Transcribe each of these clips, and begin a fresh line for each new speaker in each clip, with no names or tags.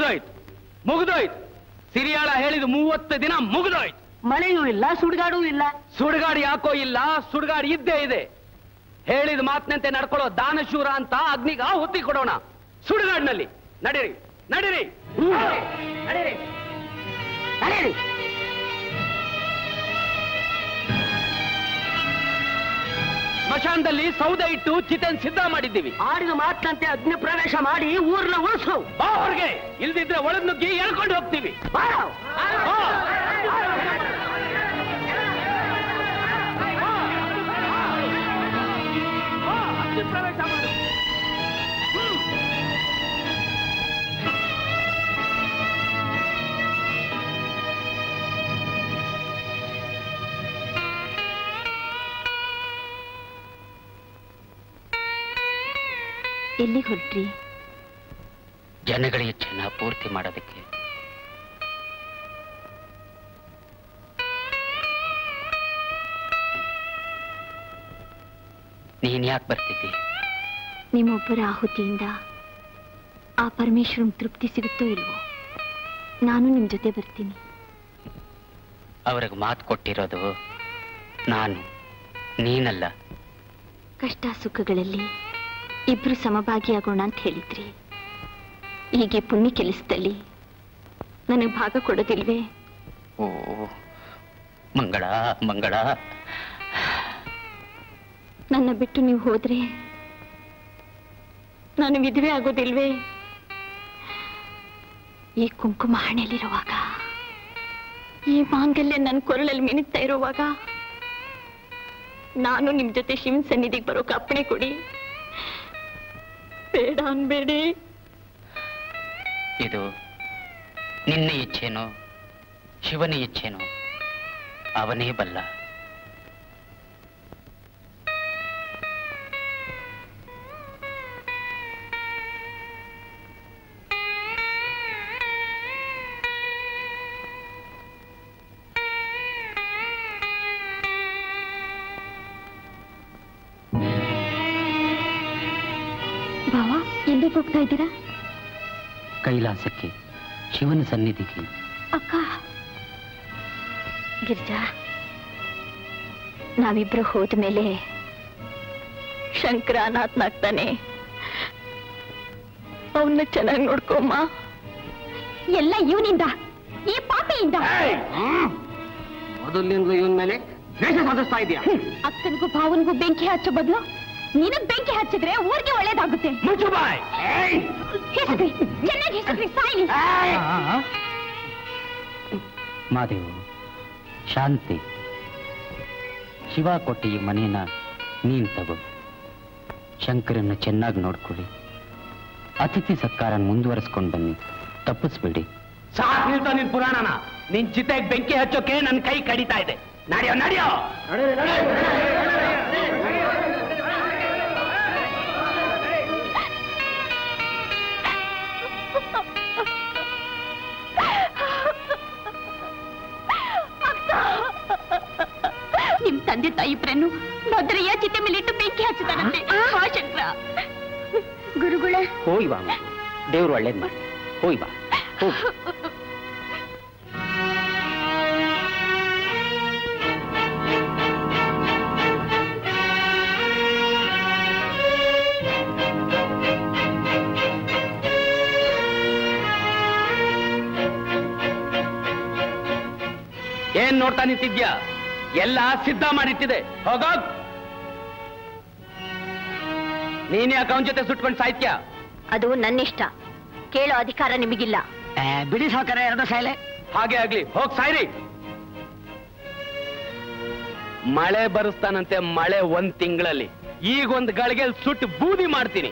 ಮುಗಿದೋಯ್ತು ಮುಗಿದೋಯ್ತು ಸಿರಿಯಾಳ ಹೇಳಿದ ಮೂವತ್ತು ದಿನ ಮುಗಿದೋಯ್ತು
ಮಳೆಯೂ ಇಲ್ಲ ಸುಡುಗಾಡೂ ಇಲ್ಲ
ಸುಡುಗಾಡು ಯಾಕೋ ಇಲ್ಲ ಸುಡುಗಾಡು ಇದ್ದೇ ಇದೆ ಹೇಳಿದ ಮಾತಿನಂತೆ ನಡ್ಕೊಳ್ಳೋ ದಾನಶೂರ ಅಂತ ಅಗ್ನಿಗೆ ಆಹುತಿ ಕೊಡೋಣ ಸುಡುಗಾಡಿನಲ್ಲಿ ನಡೀರಿ ನಡೀರಿ ನಡೀರಿ
ನಡೀರಿ
ಸ್ಮಶಾನದಲ್ಲಿ ಸೌದೆ ಇಟ್ಟು ಚಿತೆನ್ ಸಿದ್ಧ ಮಾಡಿದ್ದೀವಿ
ಆಡಿದ ಮಾತಿನಂತೆ ಅಗ್ನಿ ಪ್ರವೇಶ ಮಾಡಿ ಊರ್ನ ಉಳಿಸು
ಬಾ ಹೊರಗೆ ಇಲ್ದಿದ್ರೆ ಒಳಗ್ ನುಗ್ಗಿ ಎಳ್ಕೊಂಡು ಹೋಗ್ತೀವಿ
ಬಾರೋ.
ಬಾ. ಬಾ, ಅಗ್ನಿ ಪ್ರವೇಶ ಮಾಡು.
ಎಲ್ಲಿ ಹೊರಟ್ರಿ
ಜನಗಳ ಇಚ್ಛೆನ ಪೂರ್ತಿ ಮಾಡೋದಕ್ಕೆ ನೀನ್ ಯಾಕೆ ಬರ್ತಿದ್ದಿ
ನಿಮ್ಮೊಬ್ಬರ ಆಹುತಿಯಿಂದ ಆ ಪರಮೇಶ್ವರನ್ ತೃಪ್ತಿ ಸಿಗುತ್ತೋ ಇಲ್ವೋ ನಾನು ನಿಮ್ ಜೊತೆ ಬರ್ತೀನಿ
ಅವ್ರಿಗೆ ಮಾತು ಕೊಟ್ಟಿರೋದು ನಾನು ನೀನಲ್ಲ
ಕಷ್ಟ ಸುಖಗಳಲ್ಲಿ ಇಬ್ರು ಸಮಭಾಗಿಯಾಗೋಣ ಅಂತ ಹೇಳಿದ್ರಿ ಹೀಗೆ ಪುಣ್ಯ ಕೆಲಸದಲ್ಲಿ ನನಗೆ ಭಾಗ ಕೊಡೋದಿಲ್ವೇ
ಓ ಮಂಗಳ ಮಂಗಳ
ನನ್ನ ಬಿಟ್ಟು ನೀವು ಹೋದ್ರೆ ನಾನು ವಿಧವೆ ಆಗೋದಿಲ್ವೇ ಈ ಕುಂಕುಮ ಹಣೆಯಲ್ಲಿರುವಾಗ ಈ ಮಾಂಗಲ್ಯ ನನ್ನ ಕೊರಳಲ್ಲಿ ಮಿನುಗ್ತಾ ಇರುವಾಗ ನಾನು ನಿಮ್ ಜೊತೆ ಶಿವನ್ ಸನ್ನಿಧಿಗೆ ಬರೋಕೆ ಅಪ್ಪಣೆ ಕೊಡಿ ಬೇಡ ಅನ್ಬೇಡಿ
ಇದು ನಿನ್ನ ಇಚ್ಛೆನೋ ಶಿವನ ಇಚ್ಛೆನೋ ಅವನೇ ಬಲ್ಲ
ಬಾವ ಎಲ್ಲಿಗೆ ಹೋಗ್ತಾ ಇದ್ದೀರಾ
ಕೈಲಾಸಕ್ಕೆ ಶಿವನ ಸನ್ನಿಧಿಗೆ
ಅಕ್ಕ ಗಿರ್ಜಾ ನಾವಿಬ್ರು ಹೋದ್ಮೇಲೆ ಶಂಕರ ಅನಾಥನಾಗ್ತಾನೆ ಅವನ್ನ ಚೆನ್ನಾಗಿ ನೋಡ್ಕೊಮ್ಮ ಎಲ್ಲ ಇವನಿಂದ ಈ ಪಾಪಿಯಿಂದ
ಮೊದಲಿನಿಂದಲೂ ಇವನ್ ಮೇಲೆ ದ್ವೇಷ ಸಾಧಿಸ್ತಾ ಇದೆಯಾ
ಅಕ್ಕನಿಗೂ ಭಾವನಿಗೂ ಬೆಂಕಿ ಹಚ್ಚೋ ಬದಲು ನಿನಗ್ ಬೆಂಕಿ ಹಚ್ಚಿದ್ರೆ ಊರಿಗೆ ಒಳ್ಳೇದಾಗುತ್ತೆ
ಮುಚ್ಚು ಬಾಯ್
ಹೆಸಗ್ರಿ ಚೆನ್ನಾಗಿ ಹೆಸಗ್ರಿ ಸಾಯಿ
ಮಾದೇವು ಶಾಂತಿ ಶಿವ ಕೊಟ್ಟ ಈ ಮನೆಯನ್ನ ನೀನ್ ತಗೋ ಶಂಕರನ್ನ ಚೆನ್ನಾಗಿ ನೋಡ್ಕೊಳ್ಳಿ ಅತಿಥಿ ಸತ್ಕಾರ ಮುಂದುವರಿಸ್ಕೊಂಡು ಬನ್ನಿ ತಪ್ಪಿಸ್ಬೇಡಿ
ಸಾಕ್ ನಿಲ್ಸೋ ನಿನ್ ಪುರಾಣನ ನಿನ್ ಚಿತೆಗ್ ಬೆಂಕಿ ಹಚ್ಚೋಕೆ ನನ್ ಕೈ ಕಡಿತಾ ಇದೆ ನಡೆಯೋ ನಡೆಯೋ
ನಿಮ್ ತಂದೆ ತಾಯಿ ಇಬ್ರನ್ನು ಭದ್ರಯ್ಯ ಚಿತೆ ಮೇಲೆ ಇಟ್ಟು ಬೆಂಕಿ ಹಚ್ಚಿದಾರಂತೆ ಬಾ ಶಂಕರ ಗುರುಗಳೇ
ಹೋಯ್ ಬಾ ದೇವ್ರು ಒಳ್ಳೇದ್ ಮಾಡಿ ಹೋಯ್ ಬಾ ಹೋಗಿ
ಏನ್ ನೋಡ್ತಾ ನಿಂತಿದ್ಯಾ ಎಲ್ಲ ಸಿದ್ಧ ಮಾಡಿಟ್ಟಿದೆ ಹೋಗೋಗ್ ನೀನ್ ಯಾಕೆ ಅವನ ಜೊತೆ ಸುಟ್ಕೊಂಡು ಸಾಯ್ತ್ಯಾ
ಅದು ನನ್ನಿಷ್ಟ ಕೇಳೋ ಅಧಿಕಾರ ನಿಮಗಿಲ್ಲ
ಬಿಡಿ ಸಾಕರ ಎರಡು ಶಾಲೆ
ಹಾಗೆ ಆಗ್ಲಿ ಹೋಗ್ ಸಾಯ್ರಿ ಮಳೆ ಬರುಸ್ತಾನಂತೆ ಮಳೆ ಒಂದ್ ತಿಂಗಳಲ್ಲಿ ಈಗ ಒಂದ್ ಗಳಿಗೆ ಸುಟ್ಟು ಬೂದಿ ಮಾಡ್ತೀನಿ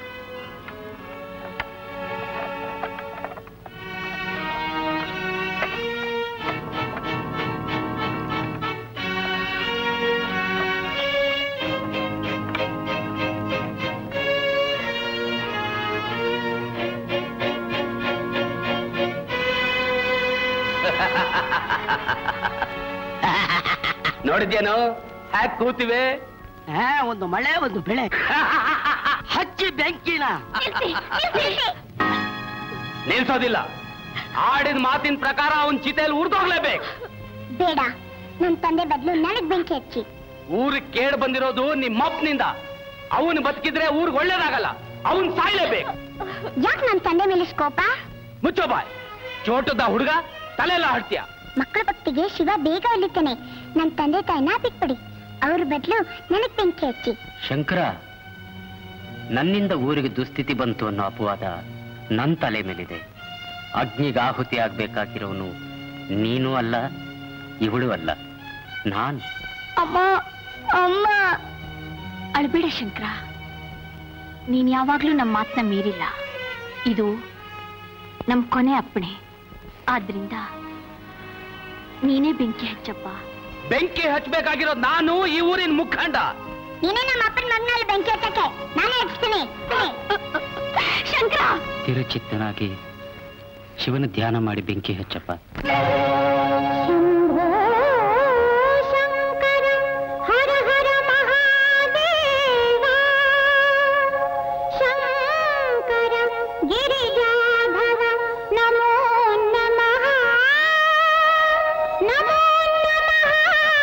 ನೋಡಿದ್ಯೇನೋ ಹ್ಯಾಕ್ ಕೂತಿವೆ
ಹಾ ಒಂದು ಮಳೆ ಒಂದು ಬೆಳೆ ಹಚ್ಚಿ ಬೆಂಕಿನ
ನಿಲ್ಸೋದಿಲ್ಲ ಆಡಿದ ಮಾತಿನ ಪ್ರಕಾರ ಅವನ್ ಚಿತೆಯಲ್ಲಿ ಉರ್ದೋಗ್ಲೇಬೇಕು
ಬೇಡ ನನ್ ತಂದೆ ಬದಲು ನನಗ್ ಬೆಂಕಿ ಹಚ್ಚಿ
ಊರಿಗೆ ಕೇಡ್ ಬಂದಿರೋದು ನಿಮ್ಮಪ್ಪನಿಂದ ಅವನು ಬದುಕಿದ್ರೆ ಊರಿಗೆ ಒಳ್ಳೇದಾಗಲ್ಲ ಅವನ್ ಸಾಯ್ಲೇಬೇಕು
ಯಾಕೆ ನನ್ ತಂದೆ ಮೇಲೆ ಕೋಪ
ಮುಚ್ಚೋ ಬಾಯ್ ಚೋಟದ ಹುಡುಗ ತಲೆಲ್ಲ ಹಡ್ತೀಯ
ಮಕ್ಕಳ ಭಕ್ತಿಗೆ ಶಿವ ಬೇಗ ಒಲಿತಾನೆ ನನ್ ತಂದೆ ತಾಯಿನ ಬಿಟ್ಬಿಡಿ ಅವ್ರ ಬದಲು ನನಗ್ ಬೆಂಕಿ ಹಚ್ಚಿ
ಶಂಕರ ನನ್ನಿಂದ ಊರಿಗೆ ದುಸ್ಥಿತಿ ಬಂತು ಅನ್ನೋ ಅಪವಾದ ನನ್ನ ತಲೆ ಮೇಲಿದೆ ಅಗ್ನಿಗೆ ಆಹುತಿ ಆಗ್ಬೇಕಾಗಿರೋನು ನೀನು ಅಲ್ಲ ಇವಳು ಅಲ್ಲ ನಾನು
ಅಮ್ಮ ಅಮ್ಮ ಅಳ್ಬೇಡ ಶಂಕರ ನೀನ್ ಯಾವಾಗ್ಲೂ ನಮ್ಮ ಮಾತನ್ನ ಮೀರಿಲ್ಲ ಇದು ನಮ್ ಕೊನೆ ಅಪ್ಪಣೆ ಆದ್ರಿಂದ ನೀನೇ ಬೆಂಕಿ ಹಚ್ಚಪ್ಪ
ಬೆಂಕಿ ಹಚ್ಬೇಕಾಗಿರೋದು ನಾನು ಈ ಊರಿನ ಮುಖಂಡ
ನೀನೇ ನಮ್ಮ ಅಪ್ಪನ ಮಗನಲ್ಲಿ ಬೆಂಕಿ ಹಚ್ಚಕ್ಕೆ ನಾನೇ ಹಚ್ತೀನಿ
ಶಂಕರ
ತಿರುಚಿತ್ತನಾಗಿ ಶಿವನ ಧ್ಯಾನ ಮಾಡಿ ಬೆಂಕಿ ಹಚ್ಚಪ್ಪ
ಶಂಭೋ ಶಂಕರ ಹರ ಹರ ಮಹಾದೇವ ಶಂಕರ ಗಿರಿಜಾಧರ ನಮೋ ನಮಃ ನಮೋ ನಮಃ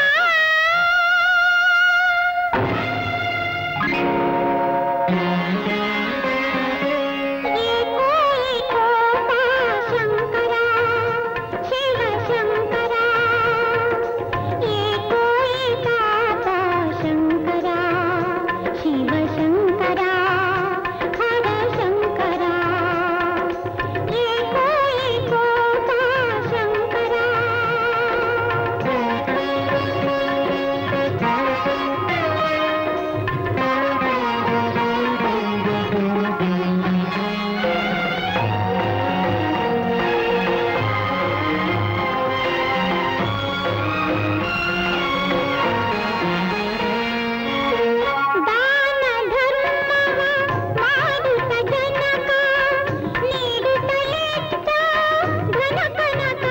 ये कोई कोपा शंकरा शिव शंकरा ये कोई कापा शंकरा शिव शंकरा हर शंकरा ये कोई कोपा ದಾನ ಧರ್ಮವ ಮಾಡುತ್ತ ಜನಕ ನೀಡುತ್ತಲಿದ್ದ ಘನ ಕನಕ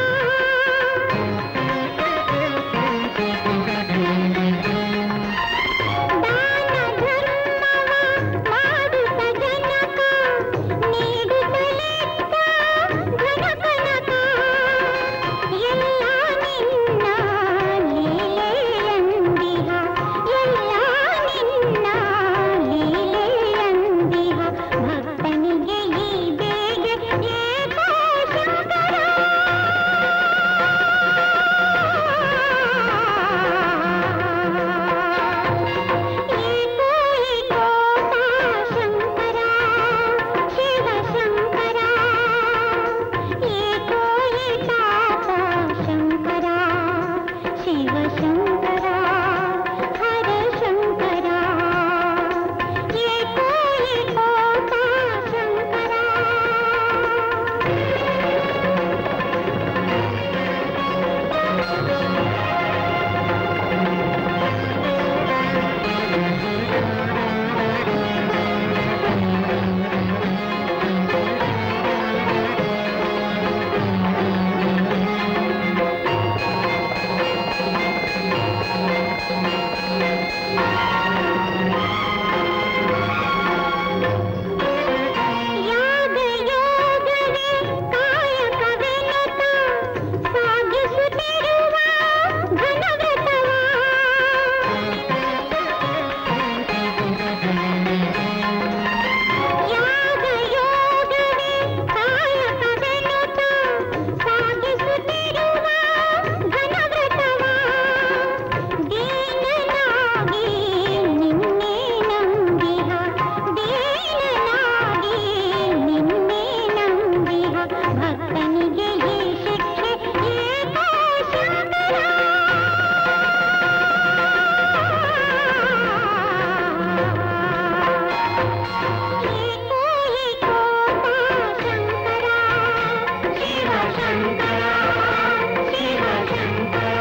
ದಾನ ಧರ್ಮವ ಮಾಡುತ್ತ ಜನಕ ನೀಡುತ್ತಲಿದ್ದ ಘನ ಕನಕ ಎಲ್ಲ ನಿನ್ನ ಲೀಲೆಯಂದಿಹ ಎಲ್ಲ ನಿನ್ನ ಲೀಲೆಯಂದಿಹ ಭಕ್ತನಿಗೆ ಈ ಬೇಗೆ ಏಕೋ ಶಂಕರ ಏಕೋ ಏಕೋ ಶಂಕರ ಶಿವ ಶಂಕರ ಏಕೋ ಏಕಾಪ ಶಂಕರ ಶಿವ ಶಂಕರ ಹರ ಶಂಕರ ಏಕೋ ಏಕೋಪ ಶಂಕರ ಯಾಗ ಯೋಗವೇ ಕಾಯಕವೆನುತ ಸಾಗಿಸುತ್ತಿರುವ ಘನವ್ರತವ ಯಾಗ ಯೋಗವೇ ಕಾಯಕವೆನುತ ಸಾಗಿಸುತ್ತಿರುವ ಘನವ್ರತವ ದೀನನಾಗಿ ನಿನ್ನೆ ನಂಬಿಹ ದೀನನಾಗಿ ನಿನ್ನೆ ನಂಬಿಹ ಭಕ್ತನಿಗೆ ಈ ಶಿಕ್ಷೆ ಏಕೋ ಶಂಕರ ಏಕೋ ಏಕೋಪ ಶಂಕರ ಶಿವ ಶಂಕರ ಶಿವ ಶಂಕರ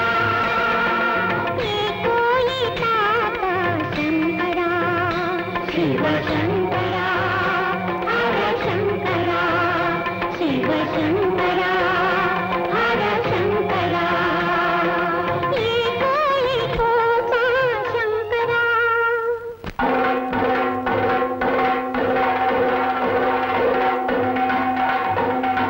ಏಕೋ ಏಕಾಪ ಶಂಕರ ಶಿವ ಶಂಕರ ಹರ ಶಂಕರ ಶಿವ ಶಂಕರ ಹರ ಶಂಕರ ಏಕೋ ಏಕೋಪ ಶಂಕರ
ಶಂಕರ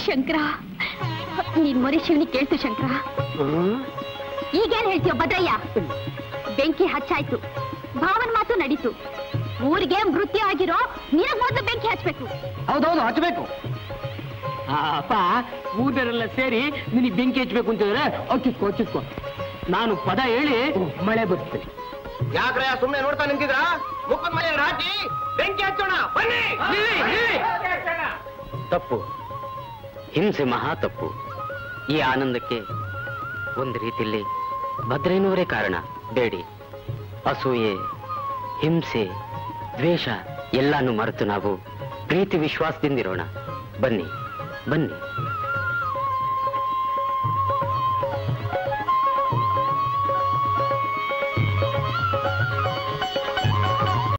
ಶಂಕರ ನೀನ್ ಮೊರೆ ಶಿವನಿ ಕೇಳ್ತು ಶಂಕರ ಈಗೇನ್ ಹೇಳ್ತೀಯ ಭದ್ರಯ್ಯ ಬೆಂಕಿ ಹಚ್ಚಾಯ್ತು ಭಾವನ್ ಮಾತು ನಡೀತು ಊರಿಗೆ ಮೃತ್ಯು ಆಗಿರೋ ನಿನಗ್ ಮೊದ್ಲು ಬೆಂಕಿ ಹಚ್ಬೇಕು
ಹೌದೌದು ಹಚ್ಚಬೇಕು ಅಪ್ಪ ಊರರೆಲ್ಲ ಸೇರಿ ನಿನಗೆ ಬೆಂಕಿ ಹಚ್ಚಬೇಕು ಅಂತಿದ್ರೆ ಅಚ್ಚಿತ್ಕೋ ಅಚ್ಚಿತ್ಕೋ ನಾನು ಪದ ಹೇಳಿ ಮಳೆ ಬರ್ತೇನೆ
ಯಾಕ್ರೆ ಸುಮ್ನೆ ನೋಡ್ತಾ ನಿಂತಿದ್ರ ಮುಖದ ಮನೆ ಹಾಕಿ ಬೆಂಕಿ ಹಚ್ಚೋಣ ಬನ್ನಿ
ತಪ್ಪು ಹಿಂಸೆ ಮಹಾ ತಪ್ಪು ಈ ಆನಂದಕ್ಕೆ ಒಂದು ರೀತಿಯಲ್ಲಿ ಭದ್ರೇನವರೇ ಕಾರಣ ಬೇಡಿ ಅಸೂಯೆ ಹಿಂಸೆ ದ್ವೇಷ ಎಲ್ಲಾನು ಮರೆತು ನಾವು ಪ್ರೀತಿ ವಿಶ್ವಾಸದಿಂದಿರೋಣ ಬನ್ನಿ ಬನ್ನಿ